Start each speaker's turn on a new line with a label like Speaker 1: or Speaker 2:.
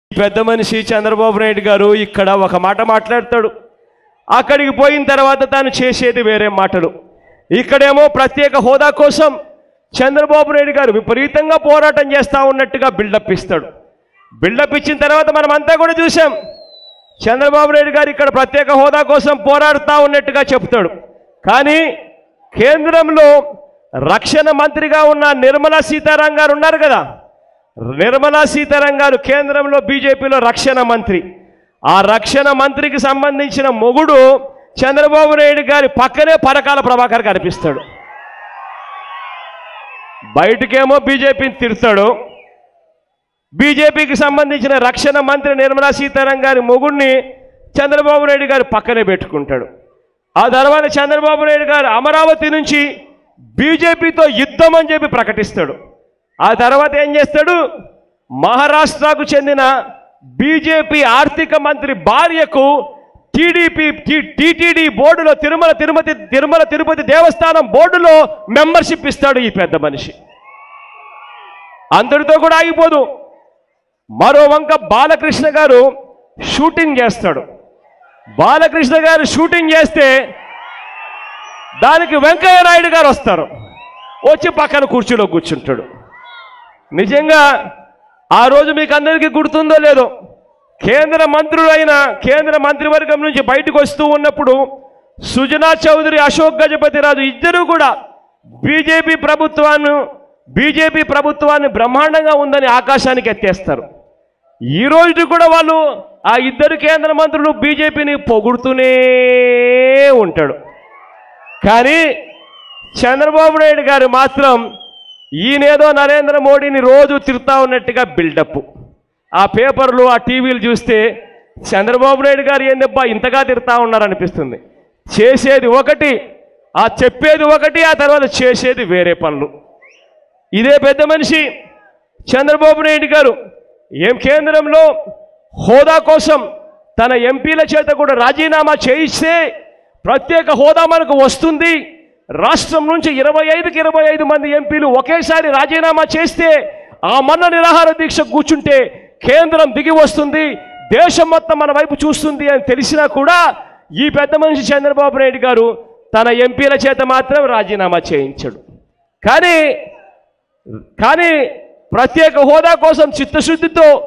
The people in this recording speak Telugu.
Speaker 1: పెద్ద మనిషి చంద్రబాబు నాయుడు గారు ఇక్కడ ఒక మాట మాట్లాడతాడు అక్కడికి పోయిన తర్వాత తాను చేసేది వేరే మాటలు ఇక్కడేమో ప్రత్యేక హోదా కోసం చంద్రబాబు నాయుడు గారు విపరీతంగా పోరాటం చేస్తూ ఉన్నట్టుగా బిల్డప్ ఇస్తాడు బిల్డప్ ఇచ్చిన తర్వాత మనం అంతా కూడా చూసాం చంద్రబాబు నాయుడు గారు ఇక్కడ ప్రత్యేక హోదా కోసం పోరాడుతూ ఉన్నట్టుగా చెప్తాడు కానీ కేంద్రంలో రక్షణ మంత్రిగా ఉన్న నిర్మలా సీతారాం గారు ఉన్నారు కదా నిర్మలా సీతారాం గారు కేంద్రంలో బీజేపీలో రక్షణ మంత్రి ఆ రక్షణ మంత్రికి సంబంధించిన మొగుడు చంద్రబాబు నాయుడు గారి పక్కనే పరకాల ప్రభాకర్ కనిపిస్తాడు బయటకేమో బీజేపీని తిడతాడు బీజేపీకి సంబంధించిన రక్షణ మంత్రి నిర్మలా సీతారాం గారి మొగుడిని చంద్రబాబు నాయుడు గారు పక్కనే పెట్టుకుంటాడు ఆ తర్వాత చంద్రబాబు నాయుడు గారు అమరావతి నుంచి బీజేపీతో యుద్ధం అని చెప్పి ప్రకటిస్తాడు ఆ తర్వాత ఏం చేస్తాడు మహారాష్ట్రకు చెందిన బీజేపీ ఆర్థిక మంత్రి భార్యకు టీడీపీ టీటీడీ బోర్డులో తిరుమల తిరుపతి తిరుమల తిరుపతి దేవస్థానం బోర్డులో మెంబర్షిప్ ఇస్తాడు ఈ పెద్ద మనిషి అందరితో కూడా ఆగిపోదు మరో వంక బాలకృష్ణ గారు షూటింగ్ చేస్తాడు బాలకృష్ణ గారు షూటింగ్ చేస్తే దానికి వెంకయ్య నాయుడు గారు వస్తారు వచ్చి పక్కన కుర్చీలో కూర్చుంటాడు నిజంగా ఆ రోజు మీకు అందరికీ గుర్తుందో లేదో కేంద్ర మంత్రులైన కేంద్ర మంత్రివర్గం నుంచి బయటకు వస్తూ ఉన్నప్పుడు సుజనా చౌదరి అశోక్ గజపతి రాజు ఇద్దరు కూడా బీజేపీ ప్రభుత్వాన్ని బీజేపీ ప్రభుత్వాన్ని బ్రహ్మాండంగా ఉందని ఆకాశానికి ఎత్తేస్తారు ఈ రోజు కూడా వాళ్ళు ఆ ఇద్దరు కేంద్ర మంత్రులు బీజేపీని పొగుడుతూనే ఉంటాడు కానీ చంద్రబాబు నాయుడు గారు మాత్రం ఈయనేదో నరేంద్ర మోడీని రోజు తిరుగుతా ఉన్నట్టుగా బిల్డప్ ఆ పేపర్లు ఆ టీవీలు చూస్తే చంద్రబాబు నాయుడు గారు ఏందబ్బా ఇంతగా తిరుగుతా ఉన్నారనిపిస్తుంది చేసేది ఒకటి ఆ చెప్పేది ఒకటి ఆ తర్వాత చేసేది వేరే పనులు ఇదే పెద్ద మనిషి చంద్రబాబు నాయుడు గారు ఏం కేంద్రంలో హోదా కోసం తన ఎంపీల చేత కూడా రాజీనామా చేయిస్తే ప్రత్యేక హోదా మనకు వస్తుంది రాష్ట్రం నుంచి ఇరవై ఐదుకి ఇరవై ఐదు మంది ఎంపీలు ఒకేసారి రాజీనామా చేస్తే ఆ మన్న నిరాహార దీక్ష కూర్చుంటే కేంద్రం దిగి వస్తుంది దేశం మొత్తం మన వైపు చూస్తుంది అని తెలిసినా కూడా ఈ పెద్ద మనిషి చంద్రబాబు నాయుడు గారు తన ఎంపీల చేత మాత్రం రాజీనామా చేయించాడు కానీ కానీ ప్రత్యేక హోదా కోసం చిత్తశుద్ధితో